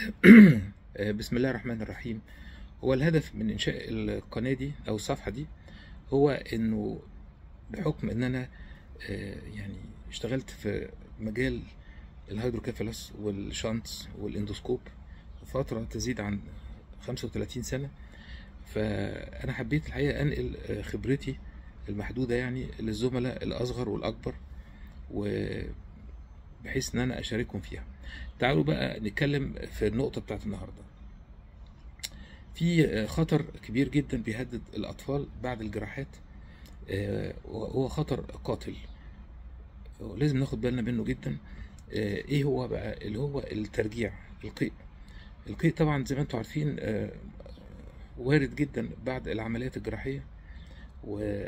بسم الله الرحمن الرحيم هو الهدف من انشاء القناه دي او الصفحه دي هو انه بحكم ان انا آه، يعني اشتغلت في مجال الهيدروكيفالس والشانتس والاندوسكوب فتره تزيد عن 35 سنه فانا حبيت الحقيقه انقل آه، خبرتي المحدوده يعني للزملاء الاصغر والاكبر وبحيث ان انا اشاركهم فيها تعالوا بقى نتكلم في النقطه بتاعت النهارده في خطر كبير جدا بيهدد الاطفال بعد الجراحات آه، وهو خطر قاتل ولازم ناخد بالنا منه جدا آه، ايه هو بقى اللي هو الترجيع القيء القيء طبعا زي ما انتم عارفين آه، وارد جدا بعد العمليات الجراحيه و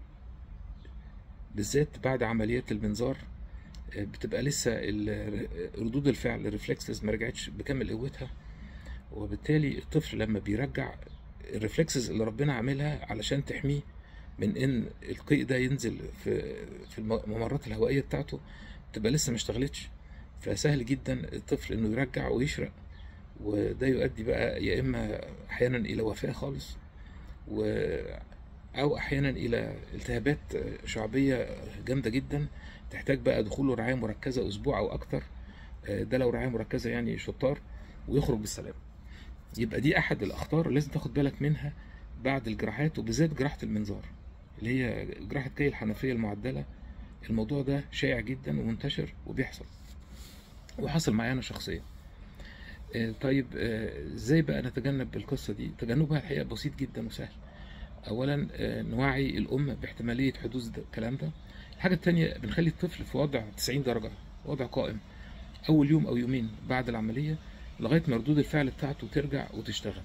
بالذات بعد عمليات المنظار آه، بتبقى لسه ال- ردود الفعل الريفلكسز ما رجعتش بكامل قوتها وبالتالي الطفل لما بيرجع الريفلكسز اللي ربنا عاملها علشان تحميه من ان القيء ده ينزل في في الممرات الهوائيه بتاعته بتبقى لسه ما اشتغلتش فسهل جدا الطفل انه يرجع ويشرق وده يؤدي بقى يا اما احيانا الى وفاه خالص و او احيانا الى التهابات شعبيه جامده جدا تحتاج بقى دخوله رعايه مركزه اسبوع او اكتر ده لو رعايه مركزه يعني شطار ويخرج بالسلامه يبقى دي احد الاخطار اللي لازم تاخد بالك منها بعد الجراحات وبالذات جراحه المنظار اللي هي جراحه كي الحنفيه المعدله الموضوع ده شائع جدا ومنتشر وبيحصل وحصل معايا انا شخصيا آه، طيب آه، ازاي بقى نتجنب القصه دي تجنبها الحقيقه بسيط جدا وسهل اولا آه، نوعي الام باحتماليه حدوث ده- الكلام ده الحاجه التانية بنخلي الطفل في وضع 90 درجه وضع قائم اول يوم او يومين بعد العمليه لغايه ما ردود الفعل بتاعته ترجع وتشتغل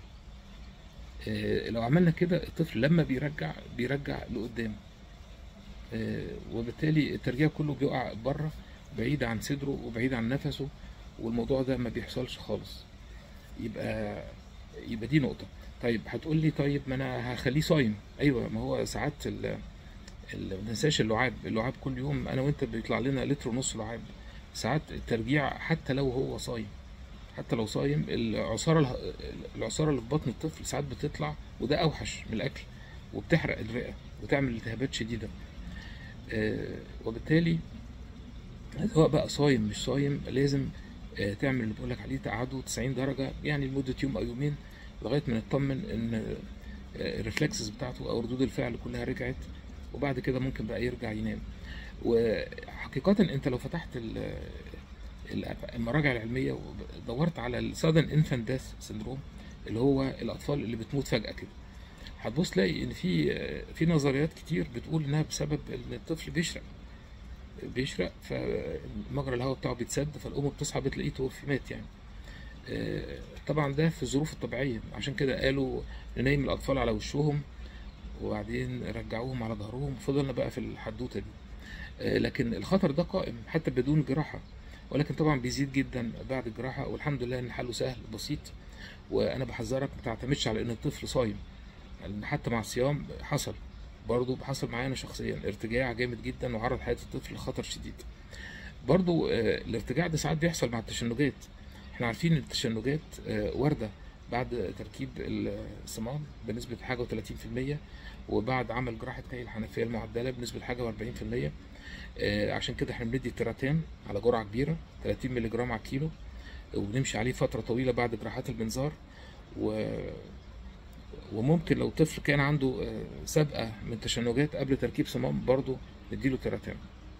آه، لو عملنا كده الطفل لما بيرجع بيرجع لقدام آه، وبالتالي الترجيع كله بيقع بره بعيد عن صدره وبعيد عن نفسه والموضوع ده ما بيحصلش خالص يبقى يبقى دي نقطة طيب هتقول لي طيب ما انا هخليه صايم ايوه ما هو ساعات ال ال- ما ننساش اللعاب اللعاب كل يوم انا وانت بيطلع لنا لتر ونص لعاب ساعات الترجيع حتى لو هو صايم حتى لو صايم العصارة اله- العصارة اللي في بطن الطفل ساعات بتطلع وده اوحش من الاكل وبتحرق الرئة وتعمل التهابات شديدة آه، وبالتالي سواء بقى صايم مش صايم لازم آه، تعمل اللي بقولك عليه تقعده 90 درجة يعني لمدة يوم أو يومين لغاية ما نطمن إن آه، الريفلكسز بتاعته أو ردود الفعل كلها رجعت وبعد كده ممكن بقى يرجع ينام وحقيقة أنت لو فتحت ال- ال- المراجع العلمية ودورت على السادن انفانت داث سندروم اللي هو الأطفال اللي بتموت فجأة كده هتبص تلاقي إن في آه، في نظريات كتير بتقول إنها بسبب إن الطفل بيشرق بيشرق فمجرى الهواء بتاعه بيتسد فالام بتصحى بتلاقيه توفي مات يعني آه، طبعا ده في الظروف الطبيعيه عشان كده قالوا ننيم الاطفال على وشهم وبعدين رجعوهم على ظهرهم وفضلنا بقى في الحدوته دي آه، لكن الخطر ده قائم حتى بدون جراحه ولكن طبعا بيزيد جدا بعد الجراحه والحمد لله ان حله سهل بسيط وانا بحذرك ما تعتمدش على ان الطفل صايم لان حتى مع الصيام حصل برضه حصل معايا انا شخصيا ارتجاع جامد جدا وعرض حياه الطفل لخطر شديد برضه آه، الارتجاع ده ساعات بيحصل مع التشنجات احنا عارفين ان التشنجات آه، وارده بعد تركيب الصمام بنسبه حاجه و30% وبعد عمل جراحه كي الحنفيه المعدله بنسبه حاجه و40% آه، عشان كده احنا بندي تيراتان على جرعه كبيره 30 مللي جرام على الكيلو وبنمشي عليه فتره طويله بعد جراحات المنظار و وممكن لو طفل كان عنده آه، سابقة من تشنجات قبل تركيب صمام برضه نديله تيراتان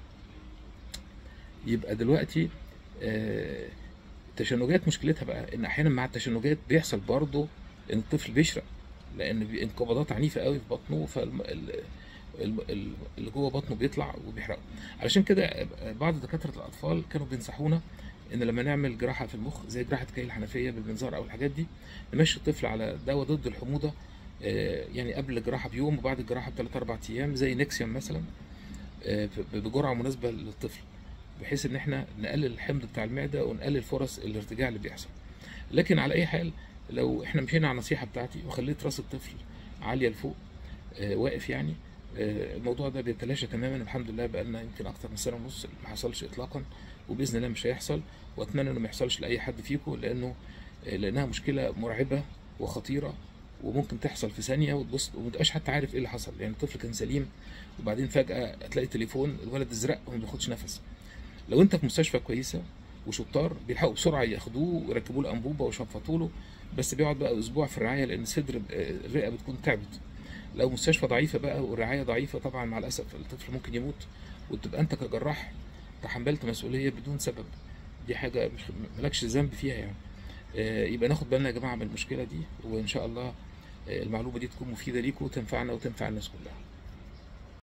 يبقى دلوقتي آه، التشنجات مشكلتها بقى ان احيانا مع التشنجات بيحصل برضه ان الطفل بيشرق لان بي- انقباضات عنيفه قوي في بطنه فاللي جوه بطنه بيطلع وبيحرقه علشان كده آه، بعض دكاتره الاطفال كانوا بينصحونا ان لما نعمل جراحه في المخ زي جراحه كي الحنفيه بالمنظار او الحاجات دي نمشي الطفل على دواء ضد الحموضه آه، يعني قبل الجراحه بيوم وبعد الجراحه بثلاث اربع ايام زي نيكسيوم مثلا آه، ب- بجرعه مناسبه للطفل بحيث ان احنا نقلل الحمض بتاع المعده ونقلل فرص الارتجاع اللي بيحصل لكن على اي حال لو احنا مشينا على النصيحه بتاعتي وخليت راس الطفل عاليه لفوق آه، واقف يعني آه، الموضوع ده بيتلاشى تماما الحمد لله بقى لنا يمكن اكتر من سنه ونص ما حصلش اطلاقا وباذن الله مش هيحصل واتمنى انه ما يحصلش لاي حد فيكم لانه آه، لانها مشكله مرعبه وخطيره وممكن تحصل في ثانيه وتبص وما تبقاش حتى عارف ايه اللي حصل يعني الطفل كان سليم وبعدين فجاه هتلاقي تليفون الولد ازرق وما بياخدش نفس لو انت في مستشفى كويسه وشطار بيلحقوا بسرعه ياخدوه ويركبوا له انبوبه ويشفطوا له بس بيقعد بقى اسبوع في الرعايه لان صدر الرئه بتكون تعبت لو مستشفى ضعيفه بقى والرعايه ضعيفه طبعا مع الاسف الطفل ممكن يموت وتبقى انت كجراح تحملت مسؤوليه بدون سبب دي حاجه مش مالكش ذنب فيها يعني آه، يبقى ناخد بالنا يا جماعه من المشكله دي وان شاء الله آه، المعلومه دي تكون مفيده ليكم وتنفعنا وتنفع الناس كلها